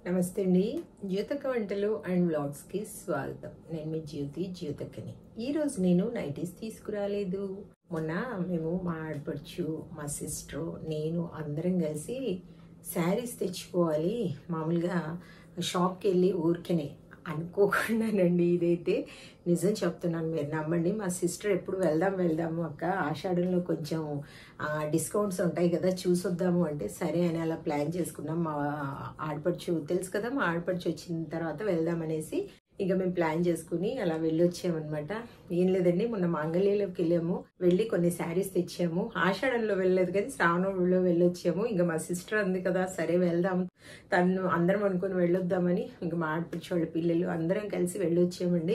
నమస్తే అండి జ్యోతక వంటలు అండ్ వ్లాగ్స్కి స్వాగతం నేను మీ జ్యోతి జ్యోతకని ఈరోజు నేను నైటీస్ తీసుకురాలేదు మొన్న మేము మా ఆడపడుచు మా సిస్టర్ నేను అందరం కలిసి శారీస్ తెచ్చుకోవాలి మామూలుగా షాప్కి వెళ్ళి ఊరికనే అనుకోకుండానండి ఇదైతే నిజం చెప్తున్నాను మీరు నమ్మండి మా సిస్టర్ ఎప్పుడు వెళ్దాం వెళ్దాము అక్క ఆషాఢంలో కొంచెం డిస్కౌంట్స్ ఉంటాయి కదా చూసొద్దాము అంటే సరే అని అలా ప్లాన్ చేసుకున్నాం మా ఆడపడుచు తెలుసు కదా మా ఆడపడుచు వచ్చిన తర్వాత వెళ్దామనేసి ఇక మేము ప్లాన్ చేసుకుని అలా వెళ్ళొచ్చామన్నమాట ఏం లేదండి మొన్న మాంగళ్యలోకి వెళ్ళాము వెళ్ళి కొన్ని శారీస్ తెచ్చాము ఆషాఢంలో వెళ్ళలేదు కానీ శ్రావణంలో వెళ్ళొచ్చాము ఇంకా మా సిస్టర్ అంది కదా సరే వెళ్దాం తను అందరం అనుకుని వెళ్ళొద్దామని ఇంకా మా ఆడపడుచు వాళ్ళ పిల్లలు అందరం కలిసి వెళ్ళొచ్చామండి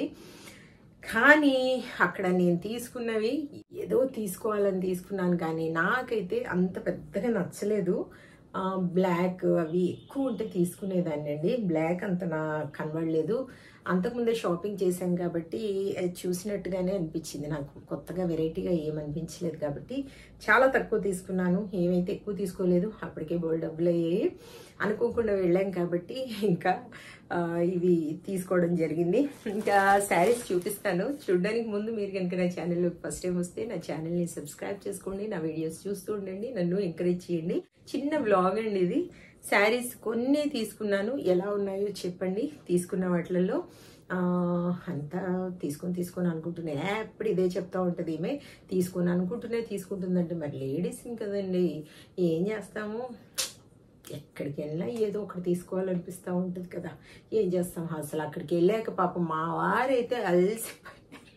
కానీ అక్కడ నేను తీసుకున్నవి ఏదో తీసుకోవాలని తీసుకున్నాను కానీ నాకైతే అంత పెద్దగా నచ్చలేదు బ్లాక్ అవి ఎక్కువ ఉంటే తీసుకునేదాన్ని అండి బ్లాక్ అంత నా కనబడలేదు అంతకుముందే షాపింగ్ చేశాం కాబట్టి అది చూసినట్టుగానే అనిపించింది నాకు కొత్తగా వెరైటీగా ఏమనిపించలేదు కాబట్టి చాలా తక్కువ తీసుకున్నాను ఏమైతే ఎక్కువ తీసుకోలేదు అప్పటికే బోల్ డబ్బులు అయ్యాయి అనుకోకుండా వెళ్ళాం కాబట్టి ఇంకా ఇవి తీసుకోవడం జరిగింది ఇంకా శారీస్ చూపిస్తాను చూడడానికి ముందు మీరు కనుక నా ఛానల్లో ఫస్ట్ టైం వస్తే నా ఛానల్ని సబ్స్క్రైబ్ చేసుకోండి నా వీడియోస్ చూస్తూ ఉండండి నన్ను ఎంకరేజ్ చేయండి చిన్న బ్లాగ్ అండి ఇది శారీస్ కొన్ని తీసుకున్నాను ఎలా ఉన్నాయో చెప్పండి తీసుకున్న వాటిలలో అంతా తీసుకొని తీసుకొని అనుకుంటున్నా ఎప్పుడు ఇదే చెప్తా ఉంటుంది ఈమె తీసుకొని అనుకుంటూనే తీసుకుంటుందంటే మరి లేడీస్ని కదండి ఏం చేస్తాము ఎక్కడికి వెళ్ళినా ఏదో ఒకటి తీసుకోవాలనిపిస్తూ ఉంటుంది కదా ఏం చేస్తాం అసలు అక్కడికి వెళ్ళాక పాపం మా వారైతే అలసిపోయారు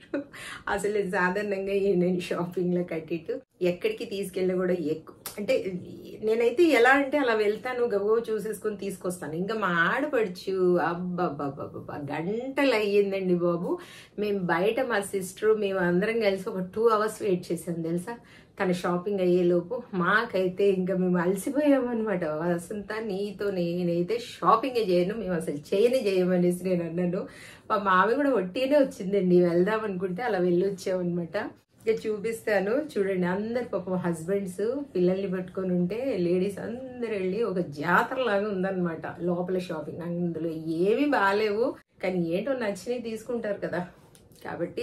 అసలు సాధారణంగా నేను షాపింగ్లో కట్టిట్టు ఎక్కడికి తీసుకెళ్ళి కూడా ఎక్కువ అంటే నేనైతే ఎలా అంటే అలా వెళ్తాను గబో చూసేసుకొని తీసుకొస్తాను ఇంకా మా ఆడపడుచు అబ్బాబ్బాబ్బా గంటలు అయ్యిందండి బాబు మేము బయట మా సిస్టర్ మేము అందరం కలిసి ఒక టూ అవర్స్ వెయిట్ చేసాం తెలుసా తన షాపింగ్ అయ్యేలోపు మాకైతే ఇంకా మేము అలసిపోయామన్నమాట వసంత నీతో నేనైతే షాపింగే చేయను మేము అసలు చేయనే చేయమనేసి నేను అన్నాను మా మామి కూడా ఒట్టినే వచ్చిందండి వెళ్దాం అనుకుంటే అలా వెళ్ళొచ్చామన్నమాట ఇక చూపిస్తాను చూడండి అందరు పాపం హస్బెండ్స్ పిల్లల్ని పెట్టుకొని ఉంటే లేడీస్ అందరు వెళ్ళి ఒక జాతర లాగా ఉందన్నమాట లోపల షాపింగ్ అందులో ఏమి బాగాలేవు కానీ ఏంటో నచ్చినవి తీసుకుంటారు కదా కాబట్టి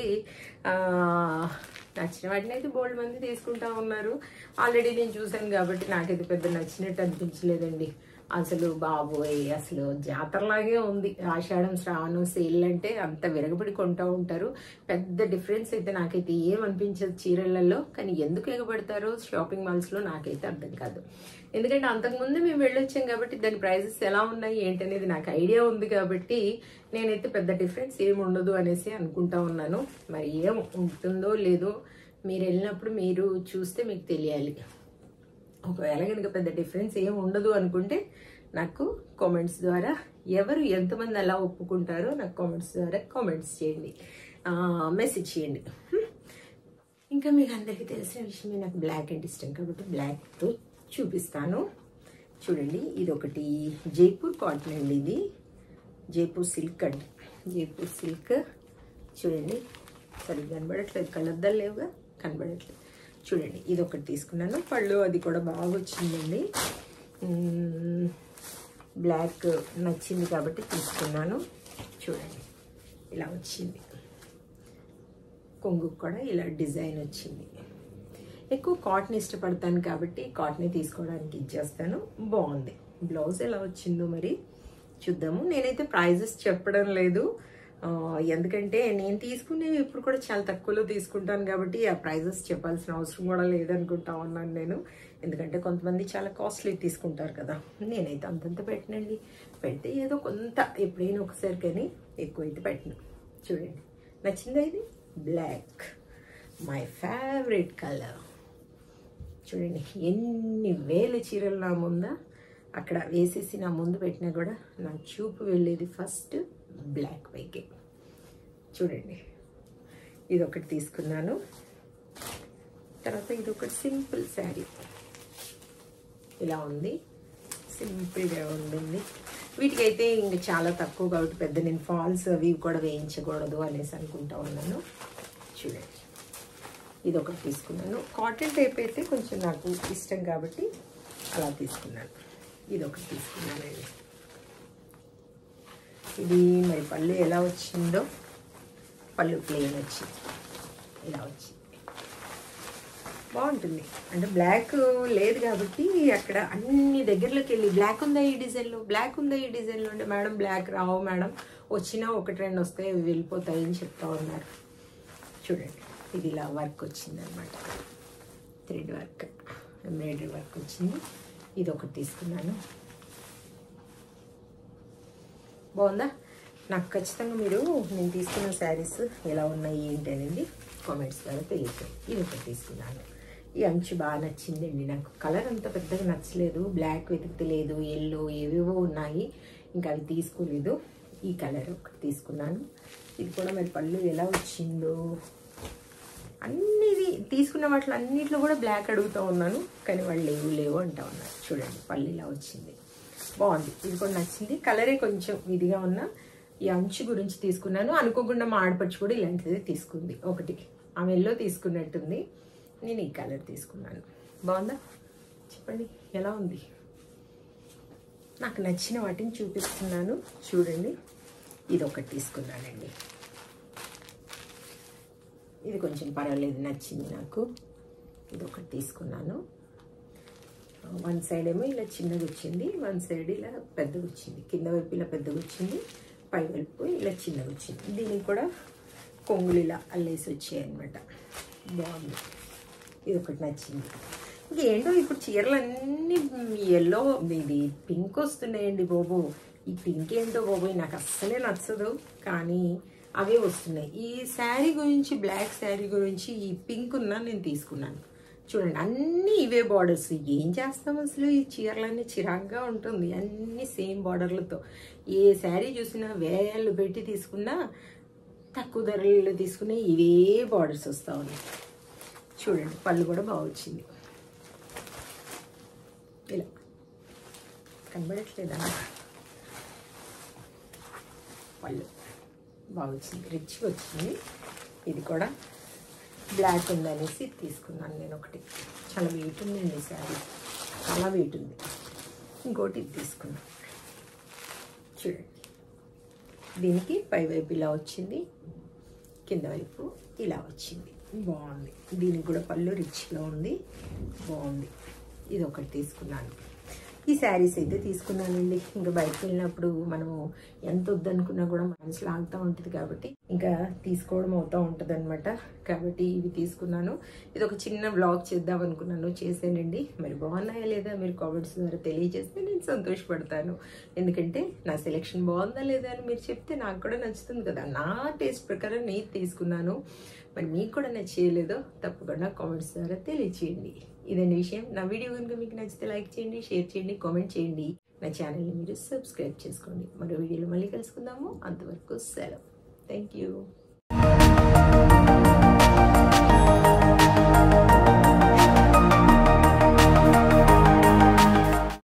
నచ్చిన వాటిని అయితే బోల్డ్ మంది తీసుకుంటా ఉన్నారు ఆల్రెడీ నేను చూశాను కాబట్టి నాకైతే పెద్ద నచ్చినట్టు అనిపించలేదండి అసలు బాబోయ్ అసలు జాతరలాగే ఉంది ఆషాఢం శ్రావణం సేల్ అంటే అంత విరగబడి కొంటూ ఉంటారు పెద్ద డిఫరెన్స్ అయితే నాకైతే ఏమనిపించదు చీరలలో కానీ ఎందుకు ఎగబడతారో షాపింగ్ మాల్స్లో నాకైతే అర్థం కాదు ఎందుకంటే అంతకుముందు మేము వెళ్ళొచ్చాం కాబట్టి దాని ప్రైజెస్ ఎలా ఉన్నాయి ఏంటనేది నాకు ఐడియా ఉంది కాబట్టి నేనైతే పెద్ద డిఫరెన్స్ ఏమి ఉండదు అనేసి అనుకుంటా ఉన్నాను మరి ఏం ఉంటుందో లేదో మీరు వెళ్ళినప్పుడు మీరు చూస్తే మీకు తెలియాలి ఒకవేళ కనుక పెద్ద డిఫరెన్స్ ఏం ఉండదు అనుకుంటే నాకు కామెంట్స్ ద్వారా ఎవరు ఎంతమంది అలా ఒప్పుకుంటారో నాకు కామెంట్స్ ద్వారా కామెంట్స్ చేయండి మెసేజ్ చేయండి ఇంకా మీకు అందరికీ తెలిసిన విషయమే నాకు బ్లాక్ అంటే ఇష్టం కాబట్టి బ్లాక్తో చూపిస్తాను చూడండి ఇది ఒకటి జైపూర్ కాటన్ అండి ఇది జైపూర్ సిల్క్ అండి జైపూర్ సిల్క్ చూడండి సరిగ్గా కనబడట్లేదు కలర్దలు లేవుగా కనబడట్లేదు చూడండి ఇది ఒకటి తీసుకున్నాను పళ్ళు అది కూడా బాగా వచ్చిందండి బ్లాక్ నచ్చింది కాబట్టి తీసుకున్నాను చూడండి ఇలా వచ్చింది కొంగు కూడా ఇలా డిజైన్ వచ్చింది ఎక్కువ కాటన్ ఇష్టపడతాను కాబట్టి కాటనే తీసుకోవడానికి ఇచ్చేస్తాను బాగుంది బ్లౌజ్ ఎలా వచ్చిందో మరి చూద్దాము నేనైతే ప్రైజెస్ చెప్పడం లేదు ఎందుకంటే నేను తీసుకునేవి ఇప్పుడు కూడా చాలా తక్కువలో తీసుకుంటాను కాబట్టి ఆ ప్రైజెస్ చెప్పాల్సిన అవసరం కూడా లేదనుకుంటా ఉన్నాను నేను ఎందుకంటే కొంతమంది చాలా కాస్ట్లీ తీసుకుంటారు కదా నేనైతే అంతంత పెట్టనండి పెడితే ఏదో కొంత ఎప్పుడైనా ఒకసారి కానీ ఎక్కువైతే పెట్టను చూడండి నచ్చిందా ఇది బ్లాక్ మై ఫేవరెట్ కలర్ చూడండి ఎన్ని వేల చీరలు నా ముందా అక్కడ వేసేసి నా ముందు పెట్టినా కూడా నా చూపు వెళ్ళేది ఫస్ట్ బ్లాక్ వైకే చూడండి ఇది ఒకటి తీసుకున్నాను తర్వాత ఇది ఒకటి సింపుల్ శారీ ఇలా ఉంది సింపుల్గా ఉంటుంది వీటికైతే ఇంక చాలా తక్కువ కాబట్టి పెద్ద నేను ఫాల్స్ అవి కూడా వేయించకూడదు అనేసి అనుకుంటా ఉన్నాను చూడండి ఇది ఒకటి తీసుకున్నాను కాటన్ టైప్ అయితే కొంచెం నాకు ఇష్టం కాబట్టి అలా తీసుకున్నాను ఇది ఒకటి తీసుకున్నానండి ఇది మరి పళ్ళు ఎలా వచ్చిందో పళ్ళు ప్లెయిన్ వచ్చింది ఇలా వచ్చింది బాగుంటుంది అంటే బ్లాక్ లేదు కాబట్టి అక్కడ అన్ని దగ్గరలోకి వెళ్ళి బ్లాక్ ఉందా ఈ డిజైన్లో బ్లాక్ ఉందా ఈ డిజైన్లో అంటే మేడం బ్లాక్ రావు మేడం వచ్చినా ఒకటి రెండు వస్తాయి అవి వెళ్ళిపోతాయి అని చెప్తా ఉన్నారు చూడండి ఇది ఇలా వర్క్ వచ్చింది అనమాట థ్రెడ్ వర్క్ ఎంబ్రాయిడరీ వర్క్ వచ్చింది ఇది ఒకటి తీసుకున్నాను బాగుందా నాకు ఖచ్చితంగా మీరు నేను తీసుకున్న శారీస్ ఎలా ఉన్నాయి ఏంటి అనేది కామెంట్స్ ద్వారా తెలియదు ఇది ఒకటి తీసుకున్నాను ఈ అంచు బాగా నచ్చిందండి నాకు కలర్ అంత పెద్దగా నచ్చలేదు బ్లాక్ వెతుకుతలేదు ఎల్లో ఏవేవో ఉన్నాయి ఇంకా అవి తీసుకోలేదు ఈ కలర్ ఒకటి తీసుకున్నాను ఇది కూడా మరి పళ్ళు ఎలా వచ్చిందో అన్నిది తీసుకున్న వాటిలో అన్నిట్లో కూడా బ్లాక్ అడుగుతూ ఉన్నాను కానీ వాళ్ళు లేవు లేవు అంటా ఉన్నారు చూడండి పళ్ళు ఇలా వచ్చింది బాగుంది ఇది కూడా నచ్చింది కలరే కొంచెం ఇదిగా ఉన్న ఈ అంచు గురించి తీసుకున్నాను అనుకోకుండా మా ఆడపడుచు కూడా ఇలాంటిది తీసుకుంది ఒకటి ఆమె ఎల్లో తీసుకున్నట్టుంది నేను ఈ కలర్ తీసుకున్నాను బాగుందా చెప్పండి ఎలా ఉంది నాకు నచ్చిన వాటిని చూపిస్తున్నాను చూడండి ఇది ఒకటి తీసుకున్నానండి ఇది కొంచెం పర్వాలేదు నచ్చింది నాకు ఇది ఒకటి తీసుకున్నాను వన్ సైడ్ ఏమో ఇలా చిన్నగా వచ్చింది వన్ సైడ్ ఇలా పెద్దగా వచ్చింది కింద వైపు ఇలా పెద్దగా వచ్చింది పై వైపు ఇలా చిన్నగా వచ్చింది దీనికి కూడా కొంగులు ఇలా అల్లేసి వచ్చాయి అనమాట బాగుంది ఇది ఒకటి నచ్చింది ఇంకేంటో ఇప్పుడు చీరలన్నీ ఎల్లో ఇది పింక్ వస్తున్నాయండి బాబు ఈ పింక్ ఏంటో బాబు నాకు అస్సలే నచ్చదు కానీ అవే వస్తున్నాయి ఈ శారీ గురించి బ్లాక్ శారీ గురించి ఈ పింక్ ఉన్న నేను తీసుకున్నాను చూడండి అన్నీ ఇవే బార్డర్స్ ఏం చేస్తాం అసలు ఈ చీరలన్నీ చిరాగ్గా ఉంటుంది అన్నీ సేమ్ బార్డర్లతో ఏ శారీ చూసినా వేలు పెట్టి తీసుకున్నా తక్కువ ధరల్లో తీసుకునే ఇవే బార్డర్స్ వస్తూ ఉన్నాయి చూడండి పళ్ళు కూడా బాగా వచ్చింది ఇలా కనబడట్లేదా పళ్ళు బాగా వచ్చింది రిచ్గా వచ్చింది ఇది కూడా బ్లాక్ ఉందనేసి తీసుకున్నాను నేను ఒకటి చాలా వెయిట్ ఉందండి శారీ చాలా వెయిట్ ఉంది ఇంకోటి ఇది తీసుకున్నాను చూడండి దీనికి పై వైపు ఇలా వచ్చింది కింద వైపు ఇలా వచ్చింది బాగుంది దీనికి కూడా పళ్ళు రిచ్గా ఉంది బాగుంది ఇది ఒకటి తీసుకున్నాను ఈ శారీస్ అయితే తీసుకున్నానండి ఇంకా బయటకు వెళ్ళినప్పుడు మనము ఎంత వద్దనుకున్నా కూడా మనసు లాగుతూ ఉంటుంది కాబట్టి ఇంకా తీసుకోవడం అవుతూ ఉంటుంది అనమాట కాబట్టి ఇవి తీసుకున్నాను ఇది ఒక చిన్న బ్లాగ్ చేద్దాం అనుకున్నాను చేశానండి మరి బాగున్నాయా లేదా మీరు కామెంట్స్ ద్వారా తెలియజేస్తే నేను సంతోషపడతాను ఎందుకంటే నా సెలెక్షన్ బాగుందా లేదా అని మీరు చెప్తే నాకు కూడా నచ్చుతుంది కదా నా టేస్ట్ ప్రకారం నేను తీసుకున్నాను మరి మీకు కూడా నచ్చేయలేదో తప్పకుండా కామెంట్స్ ద్వారా తెలియచేయండి ఇదండి విషయం నా వీడియో కనుక మీకు నచ్చితే లైక్ చేయండి షేర్ చేయండి కామెంట్ చేయండి నా ఛానల్ని మీరు సబ్స్క్రైబ్ చేసుకోండి మరో వీడియోలో మళ్ళీ కలుసుకుందాము అంతవరకు సెలవు థ్యాంక్ యూ